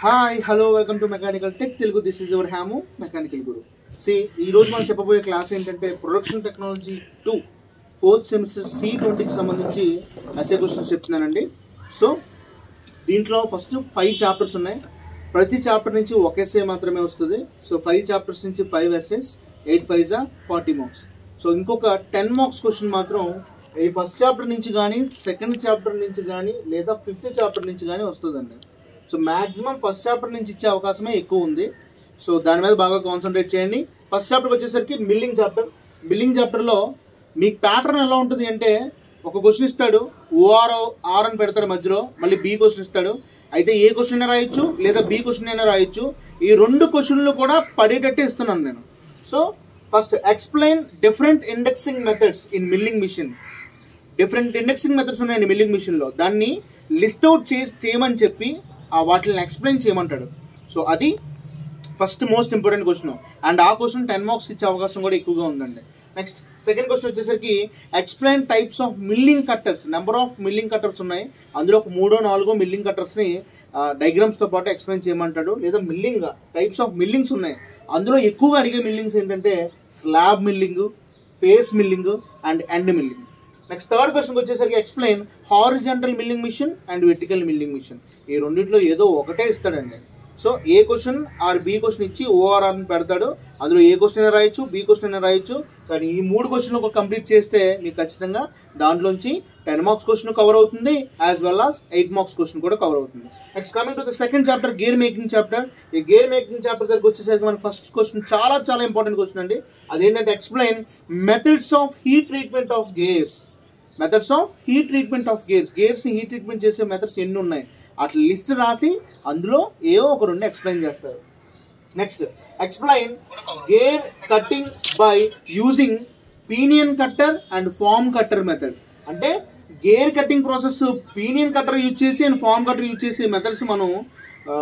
Hi hello welcome to mechanical tech Telugu this is your హ్యాము mechanical guru సి ఈ రోజు మనం చెప్పబోయే క్లాస్ ఏంటంటే production technology two fourth semester C ట్వంటీకి సంబంధించి అసే క్వశ్చన్స్ చెప్తున్నానండి సో దీంట్లో ఫస్ట్ ఫైవ్ చాప్టర్స్ ఉన్నాయి ప్రతి చాప్టర్ నుంచి ఒక ఎస్ఏ మాత్రమే వస్తుంది సో ఫైవ్ చాప్టర్స్ నుంచి ఫైవ్ ఎస్ఎస్ ఎయిట్ ఫైవ్ జా ఫార్టీ మార్క్స్ సో ఇంకొక టెన్ మార్క్స్ క్వశ్చన్ మాత్రం ఈ ఫస్ట్ చాప్టర్ నుంచి కానీ సెకండ్ చాప్టర్ నుంచి కానీ లేదా ఫిఫ్త్ చాప్టర్ నుంచి కానీ వస్తుందండి సో మ్యాక్సిమం ఫస్ట్ చాప్టర్ నుంచి ఇచ్చే అవకాశమే ఎక్కువ ఉంది సో దాని మీద బాగా కాన్సన్ట్రేట్ చేయండి ఫస్ట్ చాప్టర్కి వచ్చేసరికి మిల్లింగ్ చాప్టర్ మిల్లింగ్ చాప్టర్లో మీకు ప్యాటర్న్ ఎలా ఉంటుంది అంటే ఒక క్వశ్చన్ ఇస్తాడు ఓఆర్ ఆర్ అని పెడతాడు మధ్యలో మళ్ళీ బి క్వశ్చన్ ఇస్తాడు అయితే ఏ క్వశ్చన్ అయినా రాయొచ్చు లేదా బి క్వశ్చన్ అయినా రాయొచ్చు ఈ రెండు క్వశ్చన్లు కూడా పడేటట్టే ఇస్తున్నాను నేను so first explain different indexing methods in milling machine different indexing methods ఉన్నాయండి మిల్లింగ్ మిషన్లో దాన్ని లిస్ట్ అవుట్ చే చేయమని చెప్పి ఆ వాటిని ఎక్స్ప్లెయిన్ చేయమంటాడు సో అది first most important question and ఆ క్వశ్చన్ టెన్ మార్క్స్ ఇచ్చే అవకాశం కూడా ఎక్కువగా ఉందండి నెక్స్ట్ సెకండ్ క్వశ్చన్ వచ్చేసరికి explain types of milling cutters number of milling cutters ఉన్నాయి అందులో ఒక మూడో నాలుగో మిల్లింగ్ కట్టర్స్ని డయాగ్రామ్స్తో పాటు ఎక్స్ప్లెయిన్ చేయమంటాడు లేదా మిల్లింగ్ టైప్స్ ఆఫ్ మిల్లింగ్స్ ఉన్నాయి అందులో ఎక్కువగా అడిగే మిల్లింగ్స్ ఏంటంటే slab milling face milling and end milling next third question వచ్చేసరికి explain horizontal milling machine and vertical milling machine ఈ రెండిట్లో ఏదో ఒకటే ఇస్తాడండి so A question or B question ఇచ్చి ఓఆర్ఆర్ అని పెడతాడు అందులో ఏ క్వశ్చన్ అయినా రాయొచ్చు బి క్వశ్చన్ అయినా రాయొచ్చు కానీ ఈ మూడు క్వశ్చన్ ఒక కంప్లీట్ చేస్తే మీకు ఖచ్చితంగా దాంట్లోంచి టెన్ మార్క్స్ క్వశ్చన్ కవర్ అవుతుంది as well as eight marks question కూడా కవర్ అవుతుంది next coming to the second chapter gear making chapter ఈ గేర్ మేకింగ్ చాప్టర్ దగ్గరకు వచ్చేసరికి మన ఫస్ట్ క్వశ్చన్ చాలా చాలా ఇంపార్టెంట్ క్వశ్చన్ అండి అదేంటంటే explain methods of heat treatment of gears methods of heat treatment of gears గేర్స్ని హీట్ ట్రీట్మెంట్ చేసే మెథడ్స్ ఎన్ని ఉన్నాయి అట్లా లిస్ట్ రాసి అందులో ఏవో ఒక రెండు ఎక్స్ప్లెయిన్ చేస్తారు next explain gear cutting by using pinion cutter and form cutter method అంటే gear cutting process pinion cutter use చేసి అండ్ ఫామ్ కట్టర్ యూజ్ చేసే మెథడ్స్ మనం ఆ,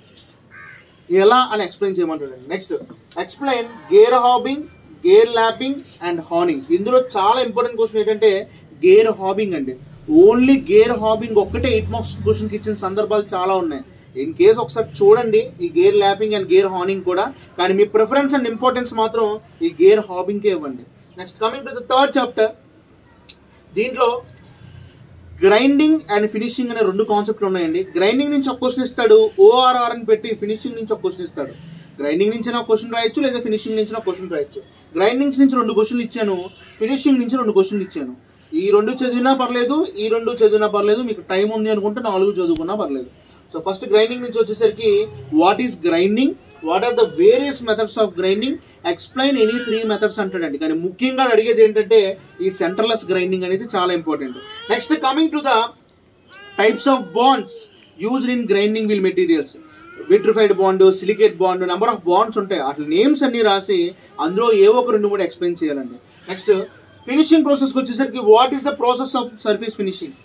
ఎలా అని ఎక్స్ప్లెయిన్ చేయమంటాడు next explain gear hobbing gear lapping and honing ఇందులో చాలా ఇంపార్టెంట్ క్వశ్చన్ ఏంటంటే గేర్ హాబింగ్ అండి ఓన్లీ గేర్ హాబింగ్ ఒక్కటే ఎయిట్ మార్క్స్ క్వశ్చన్కి ఇచ్చిన సందర్భాలు చాలా ఉన్నాయి ఇన్ కేస్ ఒకసారి చూడండి ఈ gear lapping and gear honing కూడా కానీ మీ ప్రిఫరెన్స్ అండ్ ఇంపార్టెన్స్ మాత్రం ఈ గేర్ హాబింగ్కే ఇవ్వండి next coming to the third chapter దీంట్లో గ్రైండింగ్ అండ్ ఫినిషింగ్ అనే రెండు కాన్సెప్ట్లు ఉన్నాయండి గ్రైండింగ్ నుంచి ఒక క్వశ్చన్ ఇస్తాడు ఓఆర్ఆర్ అని పెట్టి ఫినిషింగ్ నుంచి ఒక క్వశ్చన్ ఇస్తాడు గ్రైండింగ్ నుంచి నాకు క్వశ్చన్ రాయొచ్చు లేదా ఫినిషింగ్ నుంచి నాకు క్వశ్చన్ రాయొచ్చు గ్రైండింగ్స్ నుంచి రెండు క్వశ్చన్లు ఇచ్చాను ఫినిషింగ్ నుంచి రెండు క్వశ్చన్లు ఇచ్చాను ఈ రెండు చదివినా పర్లేదు ఈ రెండు చదివినా పర్లేదు మీకు టైం ఉంది అనుకుంటే నాలుగు చదువుకున్నా పర్లేదు సో ఫస్ట్ గ్రైండింగ్ నుంచి వచ్చేసరికి what is grinding what are the various methods of grinding explain any three methods అంటాడండి కానీ ముఖ్యంగా అడిగేది ఏంటంటే ఈ సెంటర్లెస్ గ్రైండింగ్ అనేది చాలా important next coming to the types of bonds used in grinding wheel materials vitrified bond silicate bond number of bonds ఉంటాయి అట్లా నేమ్స్ అన్ని రాసి అందులో ఏ ఒక రెండు మూడు ఎక్స్ప్లెయిన్ చేయాలండి నెక్స్ట్ ఫినిషింగ్ ప్రాసెస్కి వచ్చేసరికి what is the process of surface finishing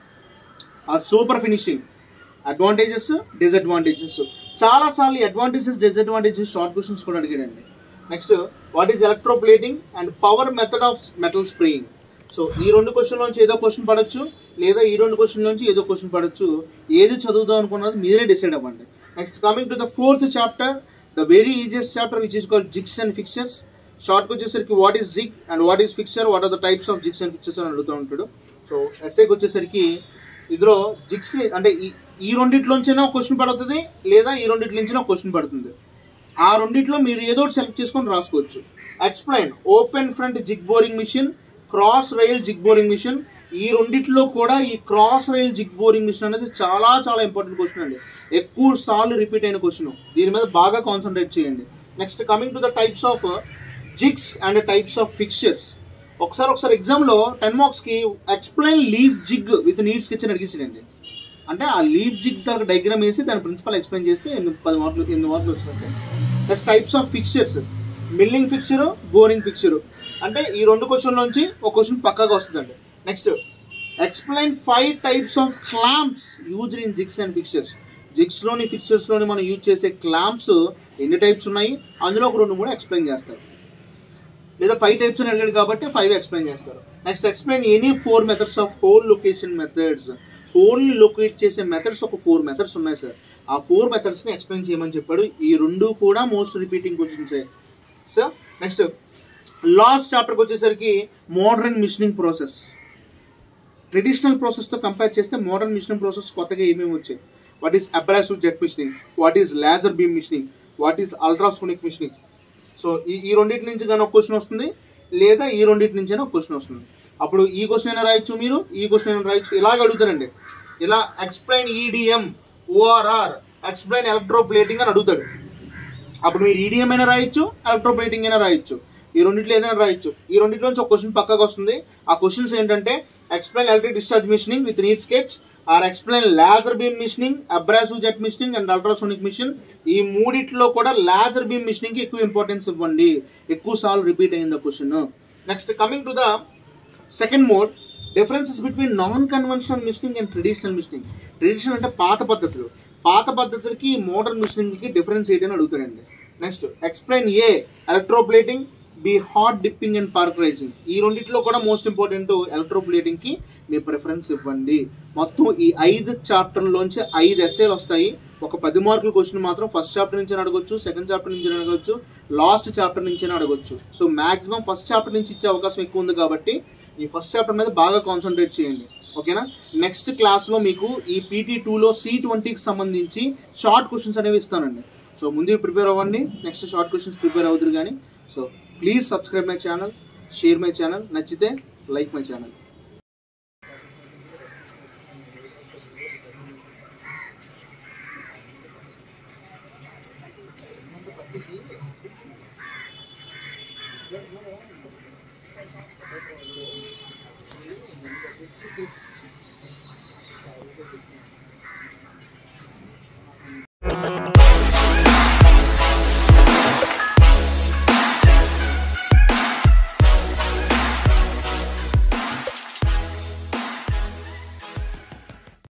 ఆ సూపర్ ఫినిషింగ్ అడ్వాంటేజెస్ డిసడ్వాంటేజెస్ చాలా సార్లు అడ్వాంటేజెస్ డిసడ్వాంటేజెస్ షార్ట్ క్వశ్చన్స్ కూడా అడిగాడండి next what is electroplating and power method of metal spraying so ఈ రెండు క్వశ్చన్ నుంచి ఏదో క్వశ్చన్ పడవచ్చు లేదా ఈ రెండు క్వశ్చన్ నుంచి ఏదో క్వశ్చన్ పడవచ్చు ఏది చదువుదాం అనుకున్నది మీరే డిసైడ్ అవ్వండి next coming to the fourth chapter the very easiest chapter which is called jigs and fixtures షార్ట్కి వచ్చేసరికి what is jig and what is fixture what are the types of jigs and fixtures అని అడుగుతూ ఉంటాడు so ఎస్ఏకి వచ్చేసరికి ఇందులో jigs అంటే ఈ ఈ రెండిట్లోంచైనా ఒక క్వశ్చన్ పడుతుంది లేదా ఈ రెండిట్ల నుంచి ఒక క్వశ్చన్ పడుతుంది ఆ రెండిట్లో మీరు ఏదో ఒకటి సెలెక్ట్ చేసుకొని రాసుకోవచ్చు explain open front jig boring machine cross rail jig boring machine ఈ రెండిట్లో కూడా ఈ cross rail jig boring machine అనేది చాలా చాలా ఇంపార్టెంట్ క్వశ్చన్ అండి ఎక్కువ సార్లు రిపీట్ అయిన క్వశ్చన్ దీని మీద బాగా కాన్సన్ట్రేట్ చేయండి next coming to the types of jigs and types of fixtures ఒకసారి ఒకసారి ఎగ్జామ్లో టెన్ మార్క్స్కి explain leave jig with neat కిచెన్ అడిగేసాడండి అంటే ఆ లీవ్ జిగ్ దానికి డయాగ్రామ్ వేసి దాని ప్రిన్సిపల్ ఎక్స్ప్లెయిన్ చేస్తే ఎనిమిది పది మార్కులు ఎనిమిది మార్కులు వచ్చినట్టు next types of fixtures milling fixture boring fixture అంటే ఈ రెండు క్వశ్చన్ నుంచి ఒక క్వశ్చన్ పక్కగా వస్తుందండి next explain five types of clamps used in jigs and fixtures జిగ్స్లోని ఫిక్చర్స్లోని మనం యూజ్ చేసే క్లాంప్స్ ఎన్ని టైప్స్ ఉన్నాయి అందులో ఒక రెండు మూడు ఎక్స్ప్లెయిన్ చేస్తారు లేదా ఫైవ్ టైప్స్ అని అడిగాడు కాబట్టి ఫైవ్ ఎక్స్ప్లెయిన్ చేస్తారు next explain any four methods of hole location methods హోల్ని లొకేట్ చేసే మెథడ్స్ ఒక ఫోర్ మెథడ్స్ ఉన్నాయి సార్ ఆ ఫోర్ మెథడ్స్ని ఎక్స్ప్లెయిన్ చేయమని చెప్పాడు ఈ రెండు కూడా మోస్ట్ రిపీటింగ్ క్వశ్చన్సే సార్ నెక్స్ట్ లాస్ట్ చాప్టర్కి వచ్చేసరికి మోడర్న్ మిషనింగ్ ప్రాసెస్ ట్రెడిషనల్ ప్రాసెస్తో కంపేర్ చేస్తే మోడర్న్ మిషనింగ్ ప్రాసెస్ కొత్తగా ఏమేమి వచ్చాయి what is abrasive jet machining what is laser beam machining what is ultrasonic machining so ఈ ఈ రెండింటి నుంచి కానీ ఒక క్వశ్చన్ వస్తుంది లేదా ఈ రెండింటి నుంచి ఒక క్వశ్చన్ వస్తుంది అప్పుడు ఈ క్వశ్చన్ అయినా రాయొచ్చు మీరు ఈ క్వశ్చన్ అయినా రాయొచ్చు ఇలాగ అడుగుతారండి ఇలా explain EDM or explain electroplating అని అడుగుతాడు అప్పుడు మీరు ఈడిఎం అయినా రాయొచ్చు ఎలక్ట్రోప్లేటింగ్ అయినా రాయొచ్చు ఈ రెండిట్లో ఏదైనా రాయొచ్చు ఈ రెండిట్లో నుంచి ఒక క్వశ్చన్ పక్కకు వస్తుంది ఆ క్వశ్చన్స్ ఏంటంటే explain electric discharge machining with neat sketch or explain laser beam machining abrasive jet machining and ultrasonic machine ఈ మూడిట్లో కూడా లేజర్ బీమ్ మిషనింగ్ కి ఎక్కువ ఇంపార్టెన్స్ ఇవ్వండి ఎక్కువ సార్లు రిపీట్ అయింది question next coming to the second mode differences between non conventional machining and traditional machining traditional అంటే పాత పద్ధతులు పాత పద్ధతులకి మోడర్న్ మిషనింగ్కి డిఫరెన్స్ ఏంటని అడుగుతారండి next explain A electroplating B hot dipping and parkerizing ఈ రెండిట్లో కూడా మోస్ట్ ఇంపార్టెంట్ ఎలక్ట్రోప్లేటింగ్కి మీ ప్రిఫరెన్స్ ఇవ్వండి మొత్తం ఈ ఐదు చాప్టర్లోంచి ఐదు ఎస్ఏలు వస్తాయి ఒక పది మార్కుల క్వశ్చన్ మాత్రం ఫస్ట్ చాప్టర్ నుంచి అడగొచ్చు సెకండ్ చాప్టర్ నుంచి అడగొచ్చు లాస్ట్ చాప్టర్ నుంచి అడగొచ్చు సో మాక్సిమం ఫస్ట్ చాప్టర్ నుంచి ఇచ్చే అవకాశం ఎక్కువ ఉంది కాబట్టి ఈ ఫస్ట్ చాప్టర్ మీద బాగా కాన్సన్ట్రేట్ చేయండి ఓకేనా నెక్స్ట్ క్లాస్లో మీకు ఈ పీటీ టూలో సి ట్వంటీకి సంబంధించి షార్ట్ క్వశ్చన్స్ అనేవి ఇస్తానండి సో ముందు ప్రిపేర్ అవ్వండి నెక్స్ట్ షార్ట్ క్వశ్చన్స్ ప్రిపేర్ అవుతారు కానీ so please subscribe my channel share my channel నచ్చితే like my channel Thank you.